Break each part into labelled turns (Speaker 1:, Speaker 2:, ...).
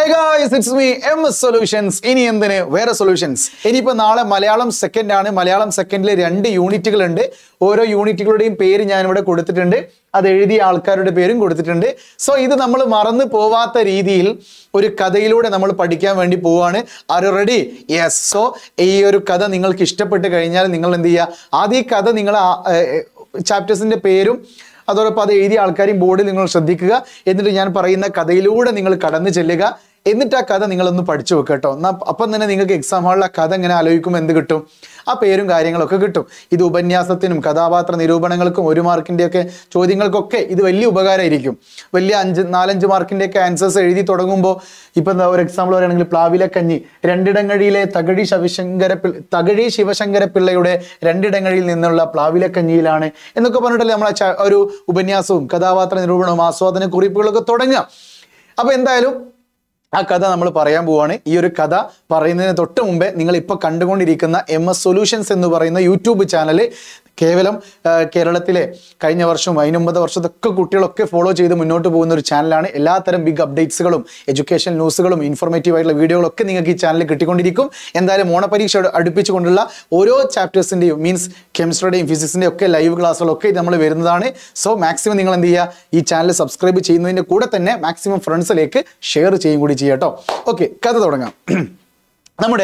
Speaker 1: Hey guys it's me M S solutions ഇനി എന്തിന് വേറെ സൊല്യൂഷൻസ് ഇനിയിപ്പോൾ നാളെ മലയാളം സെക്കൻഡ് ആണ് മലയാളം സെക്കൻഡിൽ രണ്ട് യൂണിറ്റുകൾ ഉണ്ട് ഓരോ യൂണിറ്റുകളുടെയും പേര് ഞാൻ ഇവിടെ കൊടുത്തിട്ടുണ്ട് അത് എഴുതിയ ആൾക്കാരുടെ പേരും കൊടുത്തിട്ടുണ്ട് സോ ഇത് നമ്മൾ മറന്നു പോവാത്ത രീതിയിൽ ഒരു കഥയിലൂടെ നമ്മൾ പഠിക്കാൻ വേണ്ടി പോവാണ് ആർ റെഡി യെസ് സോ ഈ ഒരു കഥ നിങ്ങൾക്ക് ഇഷ്ടപ്പെട്ട് കഴിഞ്ഞാൽ നിങ്ങൾ എന്ത് ചെയ്യുക ആദ്യം ഈ കഥ നിങ്ങൾ ചാപ്റ്റേഴ്സിന്റെ പേരും അതോടൊപ്പം അത് എഴുതിയ ആൾക്കാരെയും ബോർഡിൽ നിങ്ങൾ ശ്രദ്ധിക്കുക എന്നിട്ട് ഞാൻ പറയുന്ന കഥയിലൂടെ നിങ്ങൾ കടന്നു ചെല്ലുക എന്നിട്ട് ആ കഥ നിങ്ങളൊന്ന് പഠിച്ചു വെക്കുക കേട്ടോ എന്നാൽ അപ്പം തന്നെ നിങ്ങൾക്ക് എക്സാം ഹാളിൽ ആ കഥ ഇങ്ങനെ ആലോചിക്കുമ്പോൾ എന്ത് കിട്ടും ആ പേരും കാര്യങ്ങളൊക്കെ കിട്ടും ഇത് ഉപന്യാസത്തിനും കഥാപാത്ര നിരൂപണങ്ങൾക്കും ഒരു മാർക്കിൻ്റെയൊക്കെ ചോദ്യങ്ങൾക്കൊക്കെ ഇത് വലിയ ഉപകാരമായിരിക്കും വലിയ അഞ്ച് നാലഞ്ച് മാർക്കിൻ്റെയൊക്കെ ആൻസേഴ്സ് എഴുതി തുടങ്ങുമ്പോൾ ഇപ്പം എന്താ ഒരു എക്സാമ്പിൾ പറയുകയാണെങ്കിൽ പ്ലാവിലക്കഞ്ഞി രണ്ടിടങ്ങഴിയിലെ തകഴി ശിവശങ്കര പിള്ള തകഴി ശിവശങ്കര പിള്ളയുടെ രണ്ടിടങ്ങളിൽ നിന്നുള്ള പ്ലാവിലക്കഞ്ഞിയിലാണ് എന്നൊക്കെ പറഞ്ഞിട്ടല്ലേ നമ്മൾ ഒരു ഉപന്യാസവും കഥാപാത്ര നിരൂപണവും ആസ്വാദന കുറിപ്പുകളൊക്കെ തുടങ്ങുക അപ്പോൾ എന്തായാലും ആ കഥ നമ്മൾ പറയാൻ പോവാണ് ഈ ഒരു കഥ പറയുന്നതിന് തൊട്ട് മുമ്പേ നിങ്ങൾ ഇപ്പോൾ കണ്ടുകൊണ്ടിരിക്കുന്ന എം എസ് സൊല്യൂഷൻസ് എന്ന് പറയുന്ന യൂട്യൂബ് ചാനൽ കേവലം ആ, കേരളത്തിലെ കഴിഞ്ഞ വർഷവും അതിനുമ്പത് വർഷത്തൊക്കെ കുട്ടികളൊക്കെ ഫോളോ ചെയ്ത് മുന്നോട്ട് പോകുന്ന ഒരു ചാനലാണ് എല്ലാത്തരം ബിഗ് അപ്ഡേറ്റ്സുകളും എഡ്യൂക്കേഷൻ ന്യൂസുകളും ഇൻഫോർമേറ്റീവ് ആയിട്ടുള്ള വീഡിയോകളൊക്കെ നിങ്ങൾക്ക് ഈ ചാനലിൽ കിട്ടിക്കൊണ്ടിരിക്കും എന്തായാലും ഓണപരീക്ഷ അടുപ്പിച്ചുകൊണ്ടുള്ള ഓരോ ചാപ്റ്റേഴ്സിൻ്റെയും മീൻസ് കെമിസ്ട്രിയുടെയും ഫിസിക്സിൻ്റെയും ഒക്കെ ലൈവ് ക്ലാസ്സുകളൊക്കെ നമ്മൾ വരുന്നതാണ് സോ മാക്സിമം നിങ്ങൾ എന്ത് ചെയ്യുക ഈ ചാനൽ സബ്സ്ക്രൈബ് ചെയ്യുന്നതിൻ്റെ കൂടെ തന്നെ മാക്സിമം ഫ്രണ്ട്സിലേക്ക് ഷെയർ ചെയ്യും കൂടി ചെയ്യുക കേട്ടോ ഓക്കെ കഥ തുടങ്ങാം നമ്മുടെ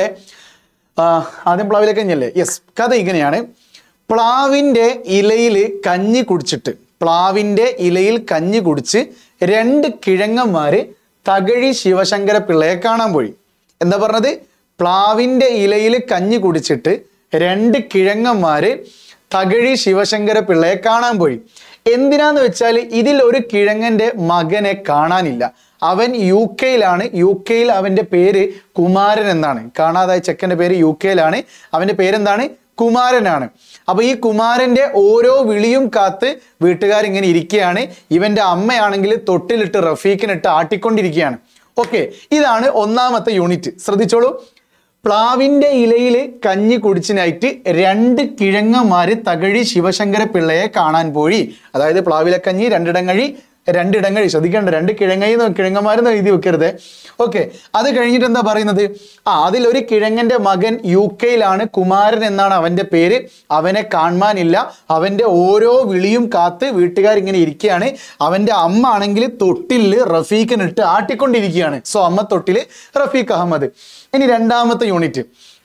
Speaker 1: ആ, ആദ്യം പ്ലാവിലേക്ക് കഞ്ഞല്ലേ യെസ് കഥ ഇങ്ങനെയാണ് പ്ലാവിൻ്റെ ഇലയിൽ കഞ്ഞി കുടിച്ചിട്ട് പ്ലാവിൻ്റെ ഇലയിൽ കഞ്ഞി കുടിച്ച് രണ്ട് കിഴങ്ങന്മാര് തകഴി ശിവശങ്കര പിള്ളയെ കാണാൻ പോയി എന്താ പറഞ്ഞത് പ്ലാവിൻ്റെ ഇലയിൽ കഞ്ഞി കുടിച്ചിട്ട് രണ്ട് കിഴങ്ങന്മാര് തകഴി ശിവശങ്കര പിള്ളയെ കാണാൻ പോയി എന്തിനാന്ന് വെച്ചാൽ ഇതിൽ ഒരു കിഴങ്ങന്റെ മകനെ കാണാനില്ല അവൻ യു കെയിലാണ് യു കെയിൽ അവന്റെ പേര് കുമാരൻ എന്നാണ് കാണാതായ ചെക്കന്റെ പേര് യു കെയിലാണ് അവന്റെ പേരെന്താണ് കുമാരനാണ് അപ്പൊ ഈ കുമാരന്റെ ഓരോ വിളിയും കാത്ത് വീട്ടുകാരിങ്ങനെ ഇരിക്കുകയാണ് ഇവന്റെ അമ്മയാണെങ്കിൽ തൊട്ടിലിട്ട് റഫീഖിനിട്ട് ആട്ടിക്കൊണ്ടിരിക്കുകയാണ് ഓക്കെ ഇതാണ് ഒന്നാമത്തെ യൂണിറ്റ് ശ്രദ്ധിച്ചോളൂ പ്ലാവിന്റെ ഇലയിൽ കഞ്ഞി കുടിച്ചിനായിട്ട് രണ്ട് കിഴങ്ങന്മാര് തകഴി ശിവശങ്കര പിള്ളയെ കാണാൻ പോയി അതായത് പ്ലാവിലെ കഞ്ഞി രണ്ടിടങ്ങഴി രണ്ടിടങ്ങഴി ശ്രദ്ധിക്കേണ്ട രണ്ട് കിഴങ്ങൈ കിഴങ്ങന്മാരെന്ന് എഴുതി വെക്കരുത് ഓക്കെ അത് കഴിഞ്ഞിട്ട് എന്താ പറയുന്നത് ആ അതിലൊരു കിഴങ്ങന്റെ മകൻ യു കെയിലാണ് കുമാരൻ എന്നാണ് അവന്റെ പേര് അവനെ കാണാനില്ല അവന്റെ ഓരോ വിളിയും കാത്ത് വീട്ടുകാരിങ്ങനെ ഇരിക്കുകയാണ് അവന്റെ അമ്മ ആണെങ്കിൽ തൊട്ടില് റഫീഖിനിട്ട് ആട്ടിക്കൊണ്ടിരിക്കുകയാണ് സോ അമ്മ തൊട്ടില് റഫീഖ് അഹമ്മദ് ഇനി രണ്ടാമത്തെ യൂണിറ്റ്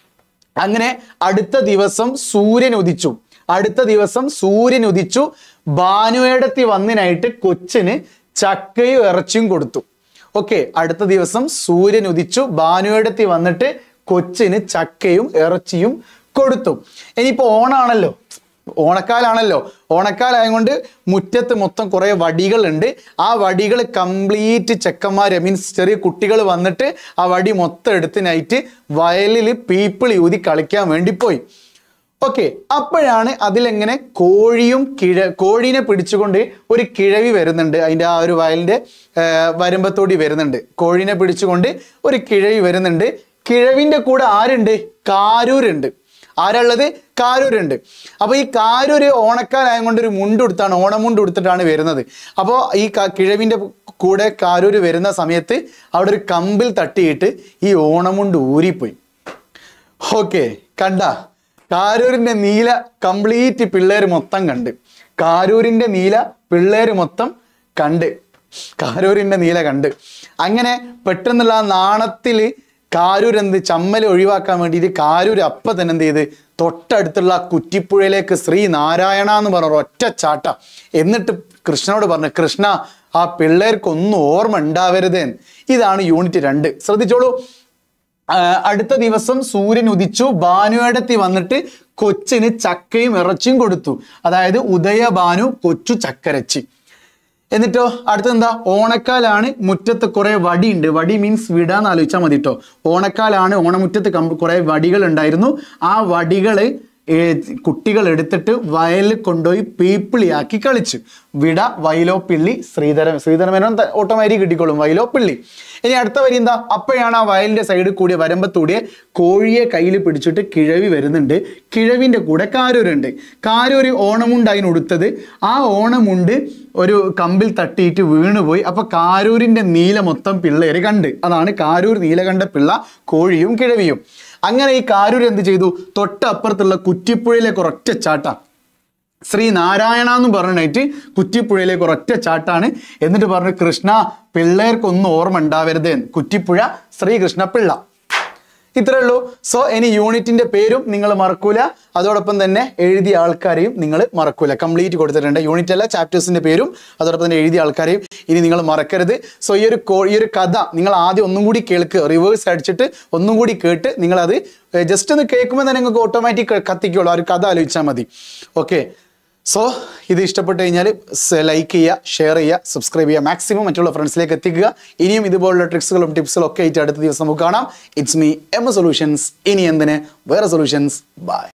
Speaker 1: അങ്ങനെ അടുത്ത ദിവസം സൂര്യൻ ഉദിച്ചു അടുത്ത ദിവസം സൂര്യൻ ഉദിച്ചു ഭാനുവേടത്തി വന്നിനായിട്ട് കൊച്ചിന് ചക്കയും ഇറച്ചിയും കൊടുത്തു ഓക്കെ അടുത്ത ദിവസം സൂര്യൻ ഉദിച്ചു ഭാനുവേടത്തി വന്നിട്ട് കൊച്ചിന് ചക്കയും ഇറച്ചിയും കൊടുത്തു ഇനിയിപ്പോ ഓണാണല്ലോ ഓണക്കാലാണല്ലോ ഓണക്കാലായതുകൊണ്ട് മുറ്റത്ത് മൊത്തം കുറേ വടികളുണ്ട് ആ വടികൾ കംപ്ലീറ്റ് ചെക്കന്മാർ മീൻസ് ചെറിയ കുട്ടികൾ വന്നിട്ട് ആ വടി മൊത്തം എടുത്തിനായിട്ട് വയലിൽ പീപ്പിൾ യൂതി കളിക്കാൻ വേണ്ടി പോയി ഓക്കെ അപ്പോഴാണ് അതിലെങ്ങനെ കോഴിയും കിഴ കോഴീനെ പിടിച്ചുകൊണ്ട് ഒരു കിഴവി വരുന്നുണ്ട് അതിൻ്റെ ആ ഒരു വയലിൻ്റെ വരുമ്പത്തോടി വരുന്നുണ്ട് കോഴീനെ പിടിച്ചുകൊണ്ട് ഒരു കിഴവി വരുന്നുണ്ട് കിഴവിൻ്റെ കൂടെ ആരുണ്ട് കാരൂരുണ്ട് ആരുള്ളത് കാരൂരുണ്ട് അപ്പോൾ ഈ കാരൂര് ഓണക്കാലായത് കൊണ്ട് ഒരു മുണ്ട് കൊടുത്താണ് ഓണമുണ്ട് കൊടുത്തിട്ടാണ് വരുന്നത് അപ്പോൾ ഈ ക- കിഴവിൻ്റെ കൂടെ കാരൂര് വരുന്ന സമയത്ത് അവിടെ ഒരു കമ്പിൽ തട്ടിയിട്ട് ഈ ഓണമുണ്ട് ഊരിപ്പോയി ഓക്കെ കണ്ട കാരൂരിന്റെ നീല കംപ്ലീറ്റ് പിള്ളേര് മൊത്തം കണ്ട് കാരൂരിന്റെ നീല പിള്ളേര് മൊത്തം കണ്ട് കാരൂരിന്റെ നീല കണ്ട് അങ്ങനെ പെട്ടെന്നുള്ള ആ നാണത്തില് കാരൂർ എന്ത് ചമ്മൽ ഒഴിവാക്കാൻ വേണ്ടിയിട്ട് കാരൂർ അപ്പ തന്നെ എന്ത് ചെയ്ത് തൊട്ടടുത്തുള്ള ആ കുറ്റിപ്പുഴയിലേക്ക് ശ്രീ നാരായണ എന്ന് പറഞ്ഞ ഒറ്റ ചാട്ട എന്നിട്ട് കൃഷ്ണനോട് പറഞ്ഞു കൃഷ്ണ ആ പിള്ളേർക്കൊന്നും ഓർമ്മ ഉണ്ടാവരുത് എന്ന്." ഇതാണ് യൂണിറ്റ് രണ്ട് ശ്രദ്ധിച്ചോളൂ ആ, അടുത്ത ദിവസം സൂര്യൻ ഉദിച്ചു ഭാനുവേടത്തി വന്നിട്ട് കൊച്ചിന് ചക്കയും ഇറച്ചിയും കൊടുത്തു അതായത് ഉദയഭാനു കൊച്ചു ചക്കരച്ചി എന്നിട്ടോ അടുത്തെന്താ ഓണക്കാലാണ് മുറ്റത്ത് കുറെ വടിയുണ്ട് വടി മീൻസ് വിടാന്ന് ആലോചിച്ചാൽ മതി കേട്ടോ ഓണക്കാലാണ് ഓണമുറ്റത്ത് കം- കുറെ വടികൾ ഉണ്ടായിരുന്നു ആ വടികള് ഏ, കുട്ടികൾ എടുത്തിട്ട് വയലിൽ കൊണ്ടുപോയി പീപ്പിളിയാക്കി കളിച്ചു വിട വയലോ പിള്ളി ശ്രീധരൻ ശ്രീധരമേനോൻ ഓട്ടോമാറ്റിക് കിട്ടിക്കോളും വയലോ പിള്ളി ഇനി അടുത്ത വരി എന്താ അപ്പോഴാണ് ആ വയലിന്റെ സൈഡിൽ കൂടിയ വരമ്പത്തൂടിയ കോഴിയെ കയ്യിൽ പിടിച്ചിട്ട് കിഴവി വരുന്നുണ്ട് കിഴവിന്റെ കൂടെ കാരൂരുണ്ട് കാരൂര് ഓണമുണ്ട് അതിനുടുത്തത് ആ ഓണമുണ്ട് ഒരു കമ്പിൽ തട്ടിയിട്ട് വീണുപോയി അപ്പൊ കാരൂരിന്റെ നീല മൊത്തം പിള്ളേര് കണ്ട് അതാണ് കാരൂർ നീലകണ്ഠ പിള്ള കോഴിയും കിഴവിയും അങ്ങനെ ഈ കാരൂർ എന്ത് ചെയ്തു തൊട്ടപ്പുറത്തുള്ള കുറ്റിപ്പുഴയിലേക്ക് ഒരൊറ്റ ചാട്ടം ശ്രീ നാരായണ എന്ന് പറഞ്ഞിട്ട് കുറ്റിപ്പുഴയിലേക്ക് ഒരൊറ്റ ചാട്ടാണ് എന്നിട്ട് പറഞ്ഞു കൃഷ്ണ പിള്ളേർക്കൊന്നും ഓർമ്മ ഉണ്ടാവരുത് എന്ന്. കുറ്റിപ്പുഴ ശ്രീകൃഷ്ണ പിള്ള ഇത്രേ ഉള്ളൂ സോ ഇനി യൂണിറ്റിന്റെ പേരും നിങ്ങൾ മറക്കൂല അതോടൊപ്പം തന്നെ എഴുതിയ ആൾക്കാരെയും നിങ്ങൾ മറക്കൂല കംപ്ലീറ്റ് കൊടുത്തിട്ടുണ്ട് യൂണിറ്റ് അല്ല ചാപ്റ്റേഴ്സിന്റെ പേരും അതോടൊപ്പം തന്നെ എഴുതിയ ആൾക്കാരെയും ഇനി നിങ്ങൾ മറക്കരുത് സോ ഈ ഒരു കോ- ഈ ഒരു കഥ നിങ്ങൾ ആദ്യം ഒന്നും കൂടി കേൾക്കുക റിവേഴ്സ് അടിച്ചിട്ട് ഒന്നും കൂടി കേട്ട് നിങ്ങളത് ജസ്റ്റ് ഒന്ന് കേൾക്കുമ്പോൾ തന്നെ നിങ്ങൾക്ക് ഓട്ടോമാറ്റിക് കത്തിക്കുള്ളൂ ആ ഒരു കഥ ആലോചിച്ചാൽ മതി ഓക്കെ സോ ഇത് ഇഷ്ടപ്പെട്ട് കഴിഞ്ഞാൽ ലൈക്ക് ചെയ്യുക ഷെയർ ചെയ്യുക സബ്സ്ക്രൈബ് ചെയ്യുക മാക്സിമം മറ്റുള്ള ഫ്രണ്ട്സിലേക്ക് എത്തിക്കുക ഇനിയും ഇതുപോലുള്ള ട്രിക്സുകളും ടിപ്സുകളും ഒക്കെ ആയിട്ട് അടുത്ത ദിവസം നമുക്ക് കാണാം ഇറ്റ്സ് മീ എം സൊല്യൂഷൻസ് ഇനി എന്തിന് വേറെ സൊല്യൂഷൻസ് ബൈ